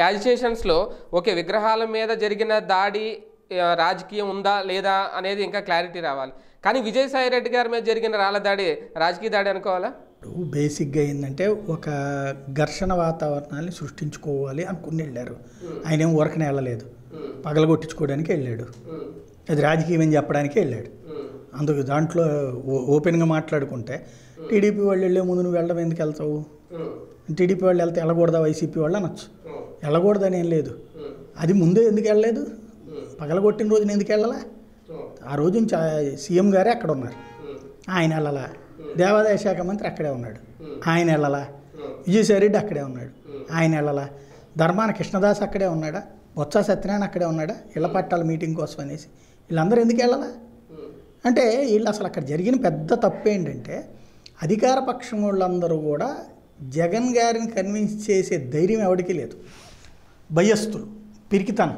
యాజిటేషన్స్లో okay విగ్రహాల మీద జరిగిన దాడి ఆ, రాజకీయం ఉందా లేదా అనేది ఇంకా క్లారిటీ రావాలి కానీ విజయసాయి రెడ్డి గారి మీద జరిగిన రాళ్ళ దాడి రాజకీయ దాడి అనుకోవాలా ఇప్పుడు బేసిక్గా ఏంటంటే ఒక ఘర్షణ వాతావరణాన్ని సృష్టించుకోవాలి అనుకుని వెళ్ళారు ఆయన ఏం ఊరకనే వెళ్ళలేదు పగలగొట్టించుకోవడానికి వెళ్ళాడు అది రాజకీయం అని చెప్పడానికి వెళ్ళాడు అందుకు దాంట్లో ఓ- ఓపెన్గా మాట్లాడుకుంటే టీడీపీ వాళ్ళు వెళ్ళే ముందు నువ్వు వెళ్ళడం ఎందుకు వెళ్తావు టీడీపీ వాళ్ళు వెళ్తే వెళ్ళకూడదా వైసీపీ వాళ్ళు అనొచ్చు వెళ్ళకూడదని ఏం లేదు అది ముందే ఎందుకు వెళ్ళలేదు పగలగొట్టిన రోజున ఎందుకు వెళ్ళాలా ఆ రోజు సీఎం గారే అక్కడ ఉన్నారు ఆయన వెళ్ళాలా దేవాదాయ శాఖ మంత్రి అక్కడే ఉన్నాడు ఆయన వెళ్ళాలా విజయసాయిరెడ్డి అక్కడే ఉన్నాడు ఆయన వెళ్ళాలా ధర్మాన కృష్ణదాస్ అక్కడే ఉన్నాడా బొత్స సత్యనారాయణ అక్కడే ఉన్నాడా ఇళ్ల పట్టాల మీటింగ్ కోసం అనేసి వీళ్ళందరూ ఎందుకు వెళ్ళాలా అంటే వీళ్ళు అసలు అక్కడ జరిగిన పెద్ద తప్పు ఏంటంటే అధికార పక్షం వాళ్ళందరూ కూడా జగన్ గారిని కన్విన్స్ చేసే ధైర్యం ఎవరికీ లేదు భయస్థులు పిరికితనం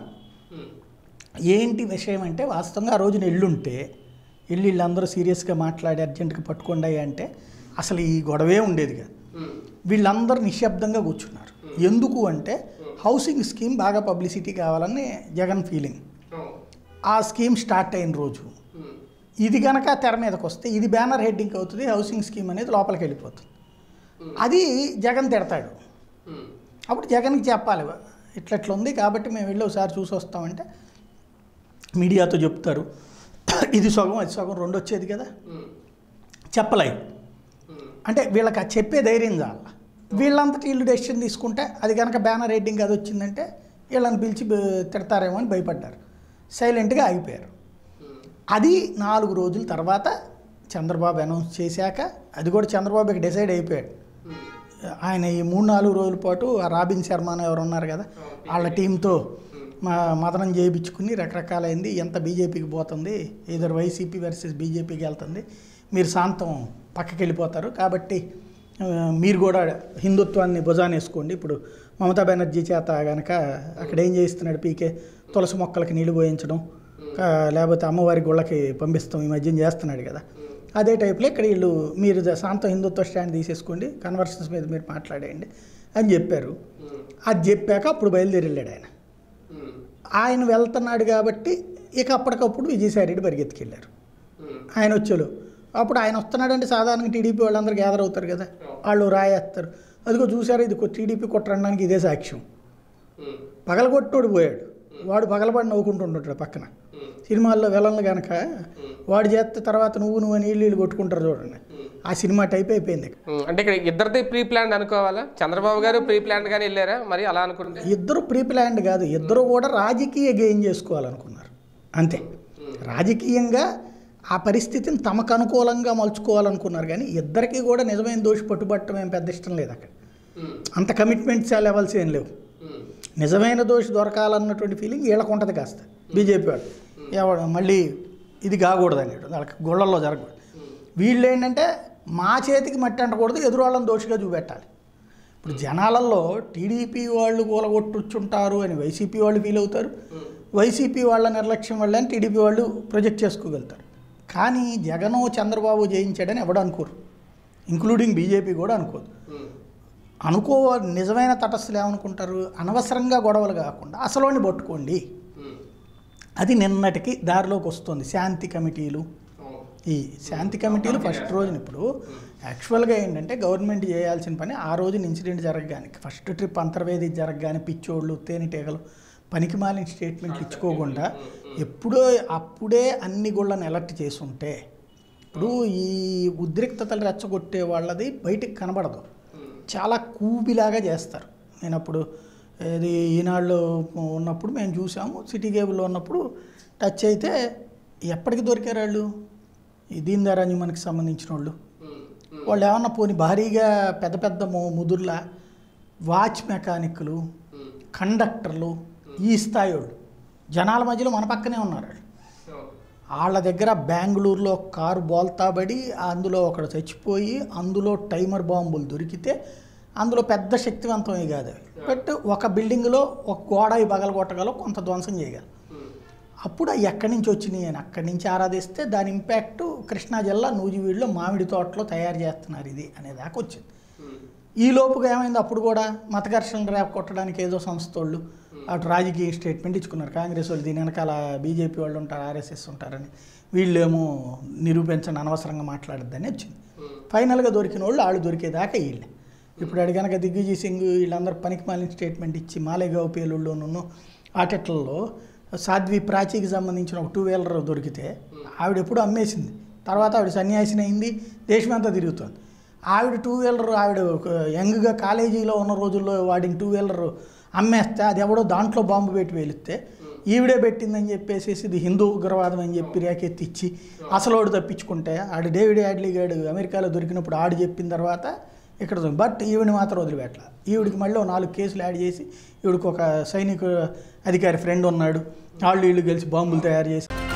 ఏంటి విషయం అంటే వాస్తవంగా ఆ రోజున ఎల్లుంటే వెళ్ళి వీళ్ళందరూ సీరియస్గా మాట్లాడి అర్జెంటుగా పట్టుకోండి అంటే అసలు ఈ గొడవే ఉండేది కాదు వీళ్ళందరూ నిశ్శబ్దంగా కూర్చున్నారు ఎందుకు అంటే హౌసింగ్ స్కీమ్ బాగా పబ్లిసిటీ కావాలని జగన్ ఫీలింగ్ ఆ స్కీమ్ స్టార్ట్ అయిన రోజు ఇది కనుక తెర మీదకి వస్తే ఇది బ్యానర్ హెడ్డింగ్ అవుతుంది హౌసింగ్ స్కీమ్ అనేది లోపలికి వెళ్ళిపోతుంది అది జగన్ తిడతాడు అప్పుడు జగన్కి చెప్పాలి ఇట్లా ఇట్లా ఉంది కాబట్టి మేము వెళ్ళి ఒకసారి చూసి వస్తామంటే మీడియాతో చెప్తారు ఇది సగం అది సగం రెండు వచ్చేది కదా చెప్పలే అంటే వీళ్ళకి ఆ చెప్పే ధైర్యం చాల వీళ్ళంతటి వీళ్ళు డెసిషన్ తీసుకుంటే అది కనుక బ్యానర్ హెడ్డింగ్ అది వచ్చిందంటే వీళ్ళని పిలిచి బ- తిడతారేమో అని భయపడ్డారు సైలెంట్గా ఆగిపోయారు అది నాలుగు రోజుల తర్వాత చంద్రబాబు అనౌన్స్ చేశాక అది కూడా చంద్రబాబుకి డిసైడ్ అయిపోయాడు ఆయన ఈ మూడు నాలుగు రోజుల పాటు ఆ రాబిన్ శర్మ అని ఎవరు ఉన్నారు కదా వాళ్ళ టీంతో మా మదనం చేయించుకుని రకరకాలైంది ఎంత బీజేపీకి పోతుంది ఇద్దరు వైసీపీ వర్సెస్ బీజేపీకి వెళ్తుంది మీరు శాంతం పక్కకి వెళ్ళిపోతారు కాబట్టి ఆ, మీరు కూడా హిందుత్వాన్ని భుజాన్ని వేసుకోండి ఇప్పుడు మమతా బెనర్జీ చేత కనుక అక్కడ ఏం చేస్తున్నాడు పీకే తులసి మొక్కలకి నీళ్లు పోయించడం ఆ, లేకపోతే అమ్మవారి గుళ్ళకి పంపిస్తాం ఈ మధ్యన చేస్తున్నాడు కదా అదే టైప్లో ఇక్కడ వీళ్ళు మీరు ద- శాంత హిందుత్వ స్టాండ్ తీసేసుకోండి కన్వర్షన్స్ మీద మీరు మాట్లాడేయండి అని చెప్పారు అది చెప్పాక అప్పుడు బయలుదేరి వెళ్ళాడు ఆయన ఆయన వెళ్తున్నాడు కాబట్టి ఇక అప్పటికప్పుడు విజయసాయిరెడ్డి పరిగెత్తుకెళ్ళారు ఆయన వచ్చేలో అప్పుడు ఆయన వస్తున్నాడంటే సాధారణంగా టీడీపీ వాళ్ళందరూ గ్యాదర్ అవుతారు కదా వాళ్ళు రాయేస్తారు అదిగో చూసారు ఇది టీడీపీ కొట్టడానికి ఇదే సాక్ష్యం పగలగొట్టోడు పోయాడు వాడు పగలబడి నవ్వుకుంటుంటాడు పక్కన సినిమాల్లో విలన్లు కనుక వాడు చేస్తే తర్వాత నువ్వు నువ్వు అని వీళ్ళు వీళ్ళు కొట్టుకుంటారు చూడండి ఆ సినిమా టైప్ అయిపోయింది ఉమ్, అంటే ఇక్కడ ఇద్దరిది ప్రీ ప్లాన్ అనుకోవాలా చంద్రబాబు గారు ప్రీ ప్లాన్ గానీ వెళ్ళారా మరి అలా అనుకుంటే ఇద్దరు ప్రీ ప్లాన్డ్ కాదు ఇద్దరు కూడా రాజకీయ గెయిన్ చేసుకోవాలనుకున్నారు అంతే రాజకీయంగా ఆ పరిస్థితిని తమకు అనుకూలంగా మలుచుకోవాలనుకున్నారు కానీ ఇద్దరికీ కూడా నిజమైన దోషి పట్టుబట్టడం ఏం పెద్ద ఇష్టం లేదు అక్కడ అంత కమిట్మెంట్స్ ఆ లెవెల్స్ ఏం లేవు నిజమైన దోషి దొరకాలన్నటువంటి ఫీలింగ్ వీళ్ళకు ఉంటుంది కాస్త బీజేపీ వాడు ఎవడు మళ్ళీ ఇది కాకూడదు అనేటు వాళ్ళకి గుళ్ళల్లో జరగకూడదు వీళ్ళు ఏంటంటే మా చేతికి మట్టి అంటకూడదు ఎదురు వాళ్ళని దోషిగా చూపెట్టాలి ఇప్పుడు జనాలలో టీడీపీ వాళ్ళు కూలగొట్టుచుంటారు అని వైసీపీ వాళ్ళు ఫీల్ అవుతారు వైసీపీ వాళ్ళ నిర్లక్ష్యం వల్ల అని టీడీపీ వాళ్ళు ప్రొజెక్ట్ చేసుకోగలుగుతారు కానీ జగను చంద్రబాబు జయించాడని ఎవడు అనుకోరు ఇంక్లూడింగ్ బీజేపీ కూడా అనుకోదు అనుకో నిజమైన తటస్థులు ఏమనుకుంటారు అనవసరంగా గొడవలు కాకుండా అసలోని పట్టుకోండి అది నిన్నటికి దారిలోకి వస్తుంది శాంతి కమిటీలు ఈ శాంతి కమిటీలు ఫస్ట్ రోజున ఇప్పుడు యాక్చువల్గా ఏంటంటే గవర్నమెంట్ చేయాల్సిన పని ఆ రోజున ఇన్సిడెంట్ జరగగానే ఫస్ట్ ట్రిప్ అంతర్వేది జరగగానే పిచ్చోళ్ళు తేనెటీగలు పనికి మాలిన స్టేట్మెంట్లు ఇచ్చుకోకుండా ఎప్పుడో అప్పుడే అన్ని గుళ్ళని అలర్ట్ చేసి ఉంటే ఇప్పుడు ఈ ఉద్రిక్తతలు రెచ్చగొట్టే వాళ్ళది బయటికి కనబడదు చాలా కూబిలాగా చేస్తారు నేను అప్పుడు ఇది ఈనాళ్ళు ఉన్నప్పుడు మేము చూసాము సిటీ కేబుల్లో ఉన్నప్పుడు టచ్ అయితే ఎప్పటికి దొరికారు వాళ్ళు ఈ దీన్ దయారాజు మనకి సంబంధించిన వాళ్ళు వాళ్ళు ఏమన్నా పోని భారీగా పెద్ద పెద్ద ము- ముదుర్ల వాచ్ మెకానిక్లు కండక్టర్లు ఈ స్థాయి వాళ్ళు జనాల మధ్యలో మన పక్కనే ఉన్నారు వాళ్ళు వాళ్ళ దగ్గర బెంగళూరులో ఒక కారు బోల్తాబడి అందులో ఒకడు చచ్చిపోయి అందులో టైమర్ బాంబులు దొరికితే అందులో పెద్ద శక్తివంతమే కాదు అవి బట్ ఒక బిల్డింగ్లో ఒక గోడ పగలగొట్టగలవు కొంత ధ్వంసం చేయగలరు అప్పుడు అవి ఎక్కడి నుంచి వచ్చినాయి అని అక్కడి నుంచి ఆరాధిస్తే దాని ఇంపాక్ట్ కృష్ణా జిల్లా నూజివీడులో మామిడి తోటలో తయారు చేస్తున్నారు ఇది అనే దాకా వచ్చింది ఈ లోపుగా ఏమైంది అప్పుడు కూడా మత ఘర్షణలు రేపు కొట్టడానికి ఏదో సంస్థ వాళ్ళు అటు రాజకీయ స్టేట్మెంట్ ఇచ్చుకున్నారు కాంగ్రెస్ వాళ్ళు దీని వెనకాల బీజేపీ వాళ్ళు ఉంటారు ఆర్ఎస్ఎస్ ఉంటారని వీళ్ళేమో నిరూపించండి అనవసరంగా మాట్లాడద్దని వచ్చింది ఫైనల్గా దొరికిన వాళ్ళు వాళ్ళు దొరికేదాకా వీళ్ళే ఇప్పుడు అడి కనుక దిగ్విజయ్ సింగ్ వీళ్ళందరూ పనికి మాలిన స్టేట్మెంట్ ఇచ్చి మాలేగావ్ పేలుళ్ళలోనూ ఆటెట్లలో సాధ్వి ప్రాచీకి సంబంధించిన ఒక టూ వీలర్ దొరికితే ఆవిడ ఎప్పుడు అమ్మేసింది తర్వాత ఆవిడ సన్యాసిని అయింది దేశమంతా తిరుగుతుంది ఆవిడ టూ వీలర్ ఆవిడ ఒక యంగ్గా కాలేజీలో ఉన్న రోజుల్లో వాడిన టూ వీలర్ అమ్మేస్తే అది ఎవడో దాంట్లో బాంబు పెట్టి వేలిస్తే ఈవిడే పెట్టిందని చెప్పేసి ఇది హిందూ ఉగ్రవాదం అని చెప్పి రేకెత్తిచ్చి అసలు వాడు తప్పించుకుంటే ఆడు డేవిడ్ యాడ్లీ గాడు అమెరికాలో దొరికినప్పుడు ఆడు చెప్పిన తర్వాత ఇక్కడ దొరికి- బట్ ఈవిని మాత్రం వదిలిపెట్టాల ఈవిడికి మళ్ళీ ఓ నాలుగు కేసులు యాడ్ చేసి ఈవిడికి ఒక సైనిక అధికారి ఫ్రెండ్ ఉన్నాడు వాళ్ళు వీళ్ళు కలిసి బాంబులు తయారు చేసి